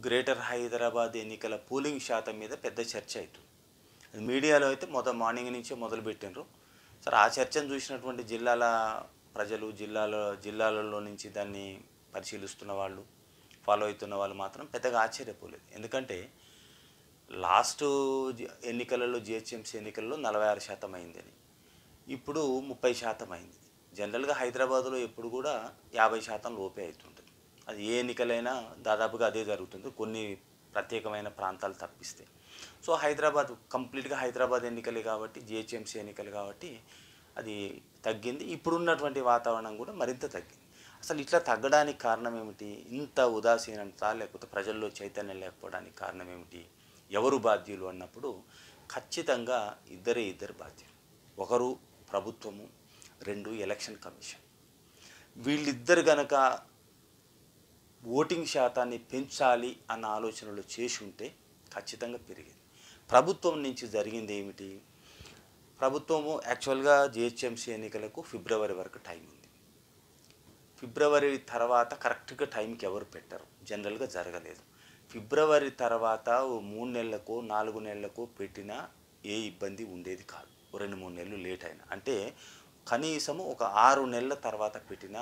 greater Hyderabad ఎన్నికల polling శాతం మీద పెద్ద చర్చ అవుతుంది అది మీడియాలో అయితే మొదటి మార్నింగ్ నుంచే మొదలు పెట్టినరు సరే ఆ చర్చను చూసినటువంటి జిల్లాల ప్రజలు జిల్లాలో జిల్లాలలో నుంచి దాన్ని పరిశీలిస్తున్న వాళ్ళు ఫాలో అవుతున్న వాళ్ళు మాత్రం పెద్దగా ఆశ్చర్యపోలేదు ఎందుకంటే లాస్ట్ జి- ఎన్నికలలో జిహెచ్ఎంసీ ఎన్నికల్లో నలభై ఆరు శాతం అయిందని ఇప్పుడు ముప్పై శాతం అయింది జనరల్గా హైదరాబాద్లో ఎప్పుడు కూడా యాభై శాతం లోపే అవుతుంటుంది అది ఏ ఎన్నికలైనా దాదాపుగా అదే జరుగుతుంది కొన్ని ప్రత్యేకమైన ప్రాంతాలు తప్పిస్తే సో హైదరాబాద్ కంప్లీట్గా హైదరాబాద్ ఎన్నికలే కాబట్టి జిహెచ్ఎంసీ ఎన్నికలు కాబట్టి అది తగ్గింది ఇప్పుడున్నటువంటి వాతావరణం కూడా మరింత తగ్గింది అసలు ఇట్లా తగ్గడానికి కారణం ఏమిటి ఇంత ఉదాసీనత లేకపోతే ప్రజల్లో చైతన్యం లేకపోవడానికి కారణం ఏమిటి ఎవరు బాధ్యులు అన్నప్పుడు ఖచ్చితంగా ఇద్దరే ఇద్దరు బాధ్యులు ఒకరు ప్రభుత్వము రెండు ఎలక్షన్ కమిషన్ వీళ్ళిద్దరు గనక ఓటింగ్ శాతాన్ని పెంచాలి అన్న ఆలోచనలు చేసి ఉంటే ఖచ్చితంగా పెరిగేది ప్రభుత్వం నుంచి జరిగింది ఏమిటి ప్రభుత్వము యాక్చువల్గా జిహెచ్ఎంసీ ఎన్నికలకు ఫిబ్రవరి వరకు టైం ఉంది ఫిబ్రవరి తర్వాత కరెక్ట్గా టైంకి ఎవరు పెట్టరు జనరల్గా జరగలేదు ఫిబ్రవరి తర్వాత ఓ మూడు నెలలకు నాలుగు నెలలకు పెట్టినా ఏ ఇబ్బంది ఉండేది కాదు ఓ రెండు మూడు నెలలు లేట్ అయినా అంటే కనీసము ఒక ఆరు నెలల తర్వాత పెట్టినా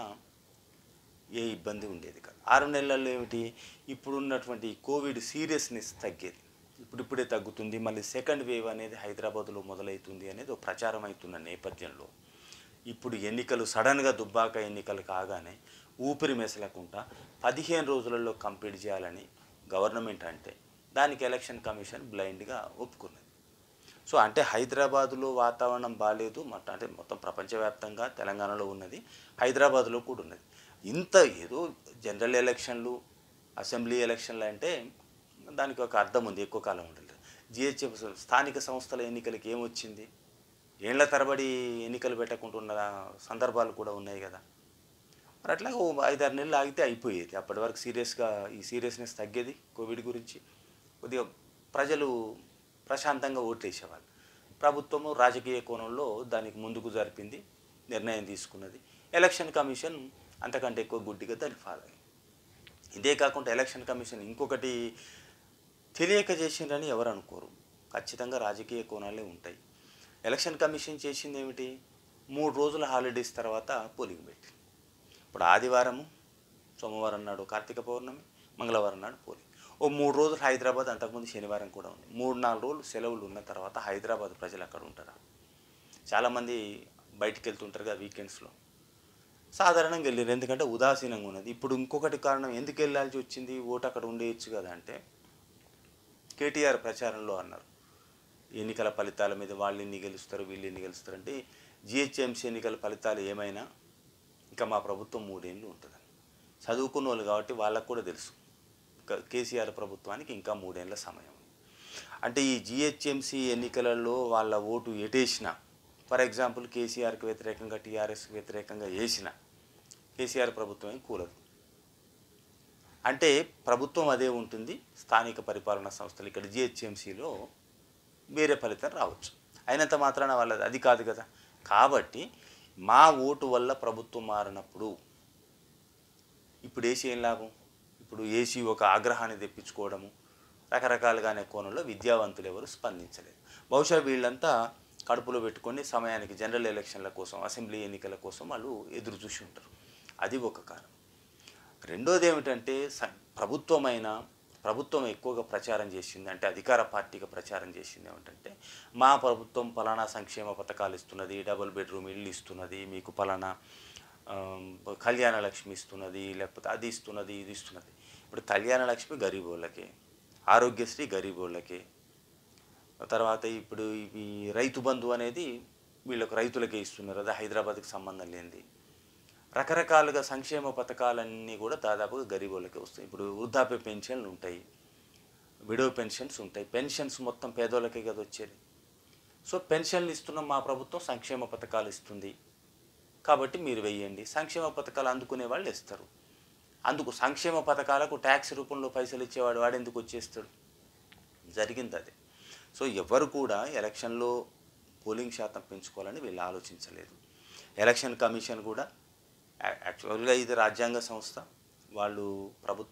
ఏ ఇబ్బంది ఉండేది కాదు ఆరు నెలల్లో ఏమిటి ఇప్పుడున్నటువంటి కోవిడ్ సీరియస్నెస్ తగ్గేది ఇప్పుడిప్పుడే తగ్గుతుంది మళ్ళీ సెకండ్ వేవ్ అనేది హైదరాబాద్లో మొదలవుతుంది అనేది ఒక ప్రచారం అవుతున్న నేపథ్యంలో ఇప్పుడు ఎన్నికలు సడన్గా దుబ్బాక ఎన్నికలు కాగానే ఊపిరి మెసలకుండా పదిహేను రోజులలో కంప్లీట్ చేయాలని గవర్నమెంట్ అంటే దానికి ఎలక్షన్ కమిషన్ బ్లైండ్గా ఒప్పుకున్నది సో అంటే హైదరాబాదులో వాతావరణం బాగాలేదు మొత్తం అంటే మొత్తం ప్రపంచవ్యాప్తంగా తెలంగాణలో ఉన్నది హైదరాబాద్లో కూడా ఉన్నది ఇంత ఏదో జనరల్ ఎలక్షన్లు అసెంబ్లీ ఎలక్షన్లు అంటే దానికి ఒక అర్థం ఉంది ఎక్కువ కాలం ఉండలేదు జిహెచ్ఎఫ్ స్థానిక సంస్థల ఎన్నికలకి ఏమొచ్చింది ఏళ్ల తరబడి ఎన్నికలు పెట్టకుంటున్న సందర్భాలు కూడా ఉన్నాయి కదా మరి అట్లా ఓ ఐదారు నెలలు ఆగితే అయిపోయేది అప్పటి వరకు సీరియస్గా ఈ సీరియస్నెస్ తగ్గేది కోవిడ్ గురించి కొద్దిగా ప్రజలు ప్రశాంతంగా ఓట్లేసేవాళ్ళు ప్రభుత్వము రాజకీయ కోణంలో దానికి ముందుకు జరిపింది నిర్ణయం తీసుకున్నది ఎలక్షన్ కమిషన్ అంతకంటే ఎక్కువ గుడ్డిగా దాన్ని ఫాలో అయింది ఇదే కాకుండా ఎలక్షన్ కమిషన్ ఇంకొకటి తెలియక చేసిండ్రని ఎవరు అనుకోరు ఖచ్చితంగా రాజకీయ కోణాలే ఉంటాయి ఎలక్షన్ కమిషన్ చేసింది ఏమిటి మూడు రోజుల హాలిడేస్ తర్వాత పోలింగ్ పెట్టి ఇప్పుడు ఆదివారము సోమవారం నాడు కార్తీక పౌర్ణమి మంగళవారం నాడు పోలింగ్ ఓ మూడు రోజులు హైదరాబాద్ అంతకుముందు శనివారం కూడా ఉంది మూడు నాలుగు రోజులు సెలవులు ఉన్న తర్వాత హైదరాబాద్ ప్రజలు అక్కడ ఉంటారా చాలామంది బయటికి వెళ్తుంటారు కదా వీకెండ్స్లో సాధారణంగా వెళ్ళారు ఎందుకంటే ఉదాసీనంగా ఉన్నది ఇప్పుడు ఇంకొకటి కారణం ఎందుకు వెళ్ళాల్సి వచ్చింది ఓటు అక్కడ ఉండేయచ్చు కదా అంటే కేటీఆర్ ప్రచారంలో అన్నారు ఎన్నికల ఫలితాల మీద వాళ్ళు ఎన్ని గెలుస్తారు వీళ్ళు ఎన్ని గెలుస్తారు అంటే జిహెచ్ఎంసీ ఎన్నికల ఫలితాలు ఏమైనా ఇంకా మా ప్రభుత్వం మూడేళ్ళు ఉంటుందని చదువుకున్న వాళ్ళు కాబట్టి వాళ్ళకు కూడా తెలుసు ఇంకా కేసీఆర్ ప్రభుత్వానికి ఇంకా మూడేళ్ల సమయం ఉంది అంటే ఈ జిహెచ్ఎంసీ ఎన్నికలలో వాళ్ళ ఓటు ఎటేసిన ఫర్ ఎగ్జాంపుల్ కేసీఆర్కి వ్యతిరేకంగా టీఆర్ఎస్కి వ్యతిరేకంగా వేసిన కేసీఆర్ ప్రభుత్వం ఏం కూలదు అంటే ప్రభుత్వం అదే ఉంటుంది స్థానిక పరిపాలనా సంస్థలు ఇక్కడ జిహెచ్ఎంసీలో వేరే ఫలితం రావచ్చు అయినంత మాత్రాన వాళ్ళది అది కాదు కదా కాబట్టి మా ఓటు వల్ల ప్రభుత్వం మారినప్పుడు ఇప్పుడు ఏసీ ఏం లాభం ఇప్పుడు ఏసీ ఒక ఆగ్రహాన్ని తెప్పించుకోవడము రకరకాలుగానే కోణంలో విద్యావంతులు ఎవరు స్పందించలేదు బహుశా వీళ్ళంతా కడుపులో పెట్టుకొని సమయానికి జనరల్ ఎలక్షన్ల కోసం అసెంబ్లీ ఎన్నికల కోసం వాళ్ళు ఎదురు చూసి ఉంటారు అది ఒక కారణం రెండోది ఏమిటంటే స- ప్రభుత్వమైన ప్రభుత్వం ఎక్కువగా ప్రచారం చేసింది అంటే అధికార పార్టీగా ప్రచారం చేసింది ఏమిటంటే మా ప్రభుత్వం పలానా సంక్షేమ పథకాలు ఇస్తున్నది డబుల్ బెడ్రూమ్ ఇల్లు ఇస్తున్నది మీకు పలానా ఆమ్, కళ్యాణ లక్ష్మి ఇస్తున్నది లేకపోతే అది ఇస్తున్నది ఇది ఇస్తున్నది ఇప్పుడు కళ్యాణ లక్ష్మి గరీబ్ వాళ్ళకే ఆరోగ్యశ్రీ గరీబ్ వాళ్ళకే తర్వాత ఇప్పుడు ఇవి రైతు బంధు అనేది వీళ్ళకు రైతులకే ఇస్తున్నారు అది హైదరాబాద్కి సంబంధం లేనిది రకరకాలుగా సంక్షేమ పథకాలన్నీ కూడా దాదాపుగా గరీబులకే వస్తాయి ఇప్పుడు వృద్ధాప్య పెన్షన్లు ఉంటాయి విడో పెన్షన్స్ ఉంటాయి పెన్షన్స్ మొత్తం పేదోళ్ళకే కదా వచ్చేది సో పెన్షన్లు ఇస్తున్న మా ప్రభుత్వం సంక్షేమ పథకాలు ఇస్తుంది కాబట్టి మీరు వెయ్యండి సంక్షేమ పథకాలు అందుకునే వాళ్ళు ఇస్తారు అందుకు సంక్షేమ పథకాలకు ట్యాక్స్ రూపంలో పైసలు ఇచ్చేవాడు వాడు ఎందుకు వచ్చేస్తాడు జరిగింది అదే సో ఎవరు కూడా ఎలక్షన్లో పోలింగ్ శాతం పెంచుకోవాలని వీళ్ళు ఆలోచించలేదు ఎలక్షన్ కమిషన్ కూడా యా- యాక్చువల్గా ఇది రాజ్యాంగ సంస్థ వాళ్ళు ప్రభుత్వ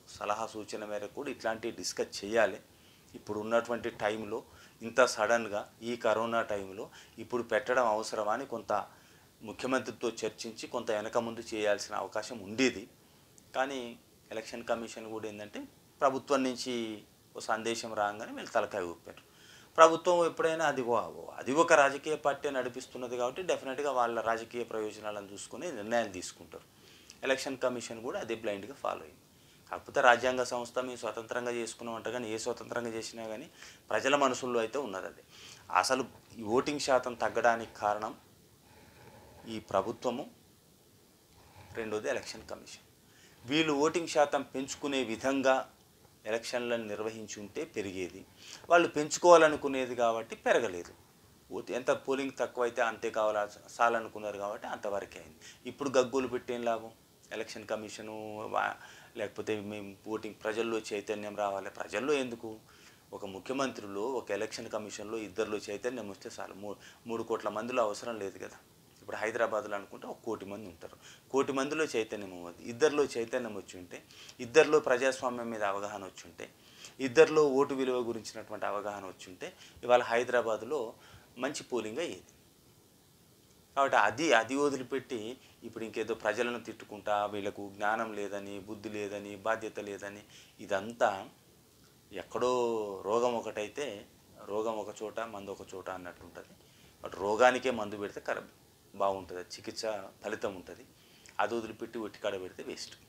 సలహా సూచన మేరకు కూడా ఇట్లాంటివి డిస్కస్ చేయాలి ఇప్పుడు ఉన్నటువంటి టైంలో ఇంత సడన్గా ఈ కరోనా టైంలో ఇప్పుడు పెట్టడం అవసరమా అని కొంత ముఖ్యమంత్రితో చర్చించి కొంత వెనక ముందు చేయాల్సిన అవకాశం ఉండేది కానీ ఎలక్షన్ కమిషన్ కూడా ఏంటంటే ప్రభుత్వం నుంచి ఒక సందేశం రాగానే వీళ్ళు తలకాయ ఊపారు ప్రభుత్వం ఎప్పుడైనా అది ఓ- అది ఒక రాజకీయ పార్టీ నడిపిస్తున్నది కాబట్టి డెఫినెట్గా వాళ్ళ రాజకీయ ప్రయోజనాలను చూసుకుని నిర్ణయాలు తీసుకుంటారు ఎలక్షన్ కమిషన్ కూడా అదే బ్లైండ్గా ఫాలో అయింది కాకపోతే రాజ్యాంగ సంస్థ మేము స్వతంత్రంగా చేసుకున్నామంట కానీ ఏ స్వతంత్రంగా చేసినా కానీ ప్రజల మనసుల్లో అయితే ఉన్నది అది అసలు ఈ ఓటింగ్ శాతం తగ్గడానికి కారణం ఈ ప్రభుత్వము రెండోది ఎలక్షన్ కమిషన్ వీళ్ళు ఓటింగ్ శాతం పెంచుకునే విధంగా ఎలక్షన్లను నిర్వహించి ఉంటే పెరిగేది వాళ్ళు పెంచుకోవాలనుకునేది కాబట్టి పెరగలేదు ఓటు ఎంత పోలింగ్ తక్కువైతే అంతే కావాలా చాలనుకున్నారు కాబట్టి అంతవరకే అయింది ఇప్పుడు గగ్గోలు పెట్టేం లాభం ఎలక్షన్ కమిషను వా- లేకపోతే మేము ఓటింగ్ ప్రజల్లో చైతన్యం రావాలి ప్రజల్లో ఎందుకు ఒక ముఖ్యమంత్రిలో ఒక ఎలక్షన్ కమిషన్లో ఇద్దరిలో చైతన్యం వస్తే చాలు మూడు మూడు కోట్ల మందిలో అవసరం లేదు కదా ఇప్పుడు హైదరాబాద్లో అనుకుంటే ఒక కోటి మంది ఉంటారు కోటి మందిలో చైతన్యం అవ్వదు ఇద్దరిలో చైతన్యం వచ్చి ఉంటే ఇద్దరిలో ప్రజాస్వామ్యం మీద అవగాహన వచ్చి ఉంటే ఇద్దరిలో ఓటు విలువ గురించినటువంటి అవగాహన వచ్చి ఉంటే ఇవాళ హైదరాబాద్లో మంచి పోలింగ్ అయ్యేది కాబట్టి అది అది వదిలిపెట్టి ఇప్పుడు ఇంకేదో ప్రజలను తిట్టుకుంటా వీళ్ళకు జ్ఞానం లేదని బుద్ధి లేదని బాధ్యత లేదని ఇదంతా ఎక్కడో రోగం ఒకటైతే రోగం ఒక చోట మందు ఒక చోట అన్నట్టు ఉంటుంది బట్ రోగానికే మందు పెడితే కర బాగుంటుంది చికిత్స ఫలితం ఉంటుంది అది వదిలిపెట్టి ఒట్టి కాడ పెడితే వేస్ట్